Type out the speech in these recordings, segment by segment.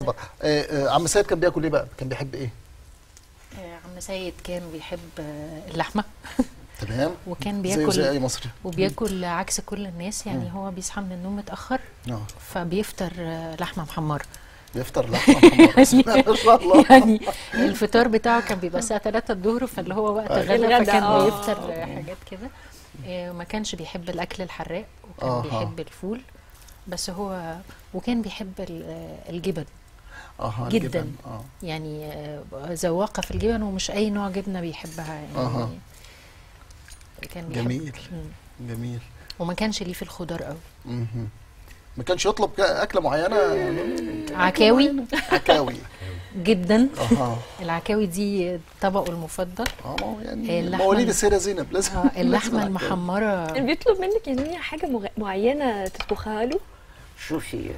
محمر آه آه عم سيد كان بياكل ايه بقى كان بيحب ايه آه، عم سيد كان بيحب آه، اللحمه تمام وكان زيه زي بياكل اي مصري وبياكل عكس كل الناس يعني هو بيصحى من النوم متاخر اه فبيفطر آه، لحمه محمره بيفطر لحمه محمره بسم الله ما شاء الله يعني الفطار بتاعه كان بيبقى الساعه 3 الظهر فاللي هو وقت أيوة. الغدا الغدا، فكان آه. بيفطر آه، حاجات كده آه، ما كانش بيحب الاكل الحراق وكان آها. بيحب الفول بس هو وكان بيحب ال- آه، الجبن اه جداً. الجبن. اه يعني آه، ذواقه في الجبن ومش اي نوع جبنه بيحبها يعني أها. كان بيحب جميل مم. جميل وما كانش ليه في الخضار قوي مهم. ما كانش يطلب ك- اكله معينه عكاوي عكاوي جدا اها العكاوي دي طبقه المفضل اه ما هو يعني اللحمة مواليد ال- السيده زينب لازم آه، لازم اللحمه العكاوي. المحمره اللي بيطلب منك يعني حاجه مغ... معينه تطبخها له شوفي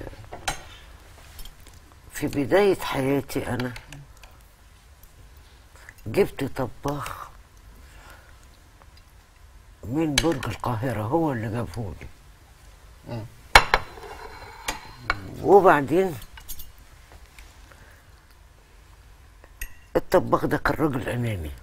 في بداية حياتي أنا جبت طباخ من برج القاهرة هو اللي جابهولي مم. وبعدين الطباخ ده كان راجل أناني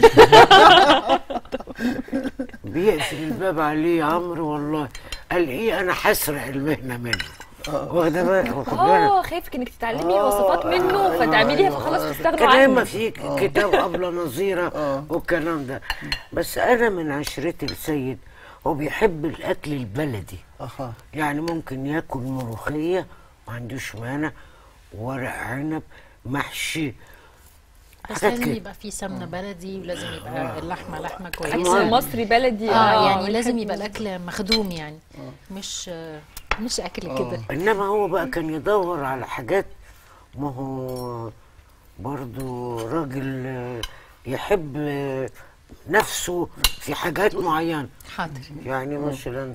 بيقفل الباب عليه عمرو والله قال ايه انا هسرق المهنه منه واخده بالك واخد بالك اه خايفك انك تتعلمي وصفات منه أيوة، فتعمليها أيوة. فخلاص تستغنوا كان دايما عنه في كتاب أبلة نظيرة آه. والكلام ده بس أنا من عشرتي السيد هو بيحب الأكل البلدي اها يعني ممكن ياكل ملوخية ما عندوش مانع ورق عنب محشي بس حاجات لازم كده. يبقى فيه سمنه بلدي ولازم يبقى اللحمه لحمه اكل كويسه مصري بلدي اه يعني لازم بنحب- يبقى الاكل مخدوم يعني مش آه، مش اكل كده إنما هو بقى كان يدور على حاجات ما هو برضو راجل آه، يحب آه، نفسه في حاجات معينة حاضر يعني مثلا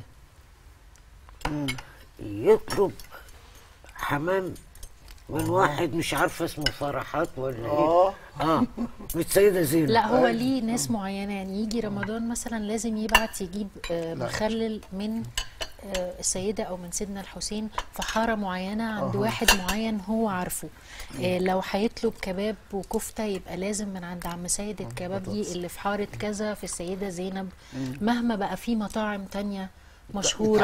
يطلب حمام من واحد مش عارفه اسمه فرحات ولا ايه اه اه من السيده زينب لا هو ليه ناس معينه يعني يجي رمضان مثلا لازم يبعت يجيب آه، لا. مخلل من آه، السيدة أو من سيدنا الحسين في حارة معينة عند أها. واحد معين هو عارفه آه، لو هيطلب كباب وكفتة يبقى لازم من عند عم سيد الكبابجي اللي في حارة كذا في السيدة زينب مهما بقى في مطاعم تانية مشهورة